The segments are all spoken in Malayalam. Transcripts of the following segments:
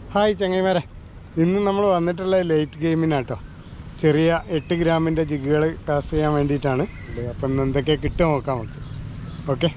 ഹായ് ചങ്ങൈമാരെ ഇന്ന് നമ്മൾ വന്നിട്ടുള്ള ലൈറ്റ് ഗെയിമിനാട്ടോ ചെറിയ എട്ട് ഗ്രാമിൻ്റെ ജിഗുകൾ കാസ്റ്റ് ചെയ്യാൻ വേണ്ടിയിട്ടാണ് ഇത് അപ്പം ഇന്ന് എന്തൊക്കെ കിട്ടുക നോക്കാം നമുക്ക് ഓക്കെ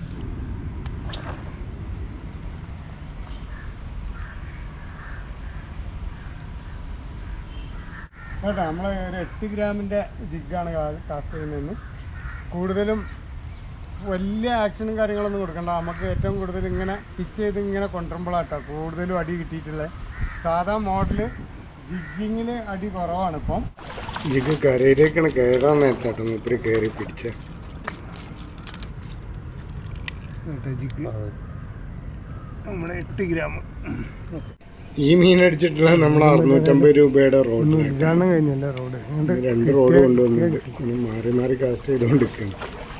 കേട്ടോ നമ്മൾ ഒരു എട്ട് ഗ്രാമിൻ്റെ ജിഗാണ് കാസ്റ്റ് ചെയ്യുന്നതെന്ന് കൂടുതലും വലിയ ആക്ഷനും കാര്യങ്ങളൊന്നും കൊടുക്കണ്ട നമുക്ക് ഏറ്റവും കൂടുതൽ ഇങ്ങനെ പിച്ച് ചെയ്ത് ഇങ്ങനെ കൊണ്ടുവരുമ്പോഴാട്ടോ കൂടുതലും അടി കിട്ടിയിട്ടുള്ളത് സാധാ മോഡല് ജിഗിങ്ങിന് അടി കുറവാണ് ഇപ്പം ജിഗ് കരയിലേക്കാണ് കയറാൻ നേരത്താട്ടോ മൂപ്പര് കയറി പിടിച്ച ജിഗ് നമ്മുടെ എട്ട് ഗ്രാം ഈ മീൻ അടിച്ചിട്ടുള്ള നമ്മൾ അറുന്നൂറ്റമ്പത് രൂപയുടെ റോഡ് ഉദ്ഘാടനം കഴിഞ്ഞല്ലേ റോഡ് രണ്ട് റോഡ് കൊണ്ടുവന്നിട്ടുണ്ട് ഇനി മാറി മാറി കാസ്റ്റ് ചെയ്തുകൊണ്ടിരിക്കുകയാണ്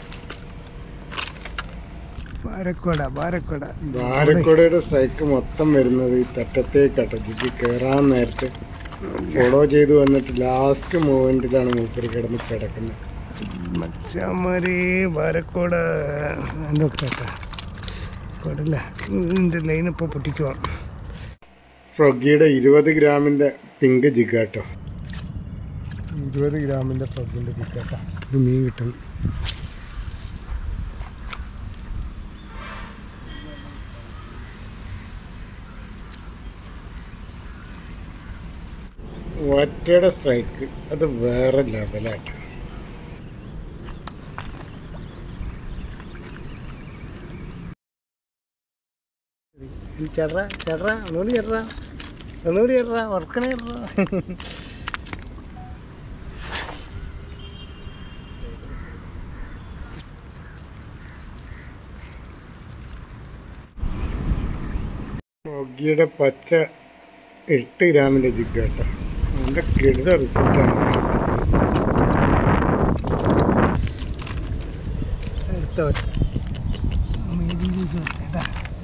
പാരക്കോട പാരക്കോട ബാരക്കോടയുടെ സ്ട്രൈക്ക് മൊത്തം വരുന്നത് ഈ തെറ്റത്തേക്കാട്ടോ ജിജി കയറാൻ നേരത്തെ ഫോളോ ചെയ്ത് വന്നിട്ട് ലാസ്റ്റ് മൂവ്മെന്റിലാണ് മൂപ്പര് കിടന്ന് കിടക്കുന്നത് മച്ചാമാരി പാരക്കോട എന്തൊക്കെ കൊടല്ല ഇതിൻ്റെ ലൈൻ ഇപ്പോൾ പൊട്ടിക്കുവാ ഫ്രൊഗിയുടെ ഇരുപത് ഗ്രാമിന്റെ പിങ്ക് ജിഗാട്ടോ ഇരുപത് ഗ്രാമിന്റെ ഫ്രൊഗിന്റെ ജിഗാട്ടോ ഇത് മീൻ കിട്ടും ഒറ്റയുടെ സ്ട്രൈക്ക് അത് വേറെ ലെവലാട്ടോ ചേട്ടറ ചേട്ടറ ഒന്നുകൂടി ചേട്ടറ ഒന്നുകൂടി ചേട്ടറ വർക്കണേ ചേട്ടറ ഫ്രൊഗിയുടെ പച്ച എട്ട് ഗ്രാമിന്റെ ജിഗാട്ടോ അതിന്റെ കിടുത റിസൾട്ടാണ് എടുത്ത മീഡിയം സൈസ് ചേട്ടാ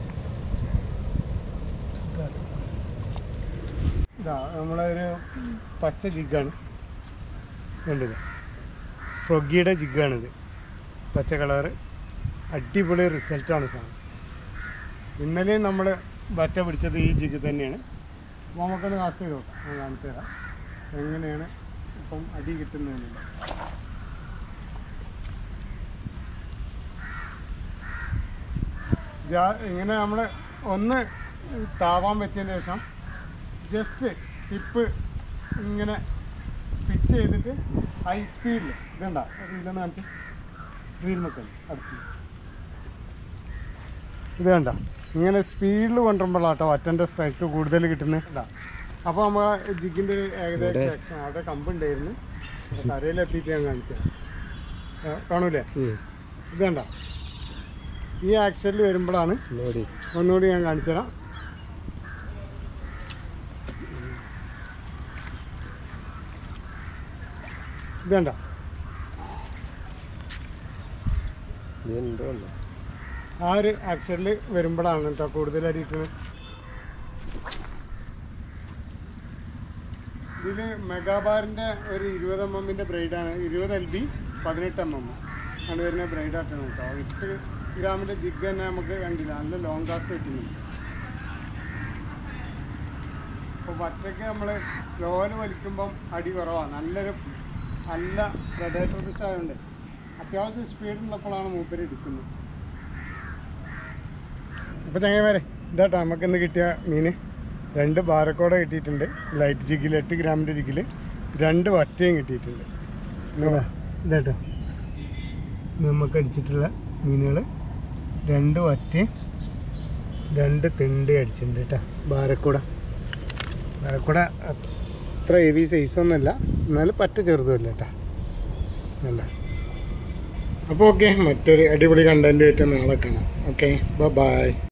ഇതാ നമ്മളൊരു പച്ച ജിഗാണ് കണ്ടില്ല ഫ്രൊഗിയുടെ ജിഗാണിത് പച്ച കളറ് അടിപൊളി റിസൾട്ടാണ് സാധനം ഇന്നലെയും നമ്മൾ ബറ്റ പിടിച്ചത് ഈ ജിഗ് തന്നെയാണ് അപ്പോൾ നമുക്കൊന്ന് കാസ്റ്റ് ചെയ്ത് നോക്കാം ഞാൻ കാണിച്ചു തരാം എങ്ങനെയാണ് ഇപ്പം അടി കിട്ടുന്നതെന്നില്ല ജാ ഇങ്ങനെ നമ്മൾ ഒന്ന് താവാൻ വെച്ചതിന് ശേഷം ജസ്റ്റ് ടിപ്പ് ഇങ്ങനെ പിച്ച് ചെയ്തിട്ട് ഹൈ സ്പീഡിൽ ഇതുണ്ട റീലൊന്ന് കാണിച്ച് റീൽ മക്കൾ അടുത്ത് ഇത് കണ്ട ഇങ്ങനെ സ്പീഡിൽ കൊണ്ടുവരുമ്പോഴാട്ടോ അറ്റൻ്റെ സ്ട്രൈക്ക് കൂടുതൽ കിട്ടുന്നത് ഇതാ അപ്പോൾ നമ്മൾ ജിഗിൻ്റെ ഏകദേശം section, അവിടെ കമ്പുണ്ടായിരുന്നു കരയിലെത്തിയിട്ട് ഞാൻ കാണിച്ചത് കാണൂലേ ഇത് കണ്ട ഈ ആക്ഷനിൽ വരുമ്പോഴാണ് ഒന്നുകൂടി ഞാൻ കാണിച്ചുതരാം ഇത് കണ്ട ആ ഒരു ആക്ഷനിൽ വരുമ്പോഴാണ് കേട്ടോ കൂടുതൽ അടിക്കുന്നത് ഇതിൽ മെഗാബാറിൻ്റെ ഒരു ഇരുപത് എം എമ്മിൻ്റെ ബ്രൈഡാണ് ഇരുപത് എൽ ബി പതിനെട്ട് എം എം ആണ് വരുന്ന ബ്രൈഡായിട്ടാണ് കേട്ടോ എട്ട് ഗ്രാമിൻ്റെ ജിഗ് തന്നെ നമുക്ക് കണ്ടില്ല നല്ല ലോങ് കാസ്റ്റ് കിട്ടുന്നുണ്ട് അപ്പോൾ വറ്റയ്ക്ക് നമ്മൾ സ്ലോയിൽ വലിക്കുമ്പം അടി കുറവാണ് നല്ലൊരു നല്ല പ്രഡേറ്റർ ഫിഷ് ആയതുകൊണ്ട് അത്യാവശ്യം സ്പീഡ് ഉള്ളപ്പോഴാണ് മൂപ്പര് എടുക്കുന്നത് അപ്പോൾ ചങ്ങന്മാരെ ഇതാട്ടോ നമുക്കിന്ന് കിട്ടിയ മീൻ രണ്ട് ബാരക്കോട കിട്ടിയിട്ടുണ്ട് ലൈറ്റ് ജിഗിൽ എട്ട് ഗ്രാമിൻ്റെ ജിഗിൽ രണ്ട് വറ്റയും കിട്ടിയിട്ടുണ്ട് ഇതാ, ഇതാട്ടോ ഇത് നമുക്ക് അടിച്ചിട്ടുള്ള മീനുകൾ രണ്ട് വറ്റയും രണ്ട് തിണ്ടി അടിച്ചിട്ടുണ്ട് കേട്ടോ ബാരക്കൂട ബാരക്കൂട അത്ര ഹെവി സൈസൊന്നുമല്ല എന്നാലും പറ്റ ചെറുതുമല്ല കേട്ടോ വേണ്ട അപ്പോൾ ഓക്കെ മറ്റൊരു അടിപൊളി കണ്ടൻറ്റുമായിട്ട് നാളെ കാണാം ഓക്കെ ബൈ